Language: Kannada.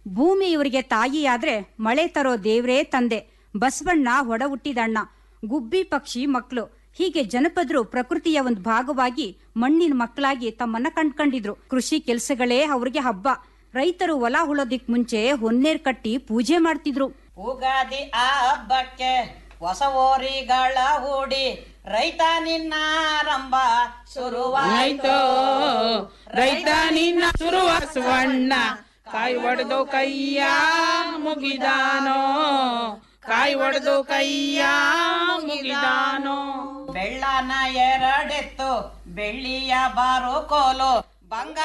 ಭೂಮಿ ಇವರಿಗೆ ತಾಯಿಯಾದ್ರೆ ಮಳೆ ತರೋ ದೇವ್ರೇ ತಂದೆ ಬಸವಣ್ಣ ಒಡ ಹುಟ್ಟಿದಣ್ಣ ಗುಬ್ಬಿ ಪಕ್ಷಿ ಮಕ್ಕಳು ಹೀಗೆ ಜನಪದರು ಪ್ರಕೃತಿಯ ಒಂದು ಭಾಗವಾಗಿ ಮಣ್ಣಿನ ಮಕ್ಕಳಾಗಿ ತಮ್ಮನ್ನ ಕಂಡ್ಕೊಂಡಿದ್ರು ಕೃಷಿ ಕೆಲಸಗಳೇ ಅವ್ರಿಗೆ ಹಬ್ಬ ರೈತರು ಹೊಲ ಉಳೋದಿಕ್ ಮುಂಚೆ ಹೊನ್ನೇರ್ ಕಟ್ಟಿ ಪೂಜೆ ಮಾಡ್ತಿದ್ರು ಉಗಾದಿ ಆ ಹಬ್ಬಕ್ಕೆ ಹೊಸ ಓರಿಗಳ ಹೂಡಿ ರೈತ ನಿನ್ನ ಆರಂಭ ಶುರುವಾಯ್ತು ರೈತ ನಿನ್ನ ಶುರುವ ಸುವಣ್ಣ ಕಾಯಿ ಒಡೆದು ಕೈಯ ಮುಗಿದಾನೋ ಕಾಯಿ ಒಡೆದು ಕೈಯ ಮುಗಿದಾನೋ ಬೆಳ್ಳನ ಎರಡೆತ್ತು ಬೆಳ್ಳಿಯ ಬಾರು ಕೋಲು ಬಂಗಾರ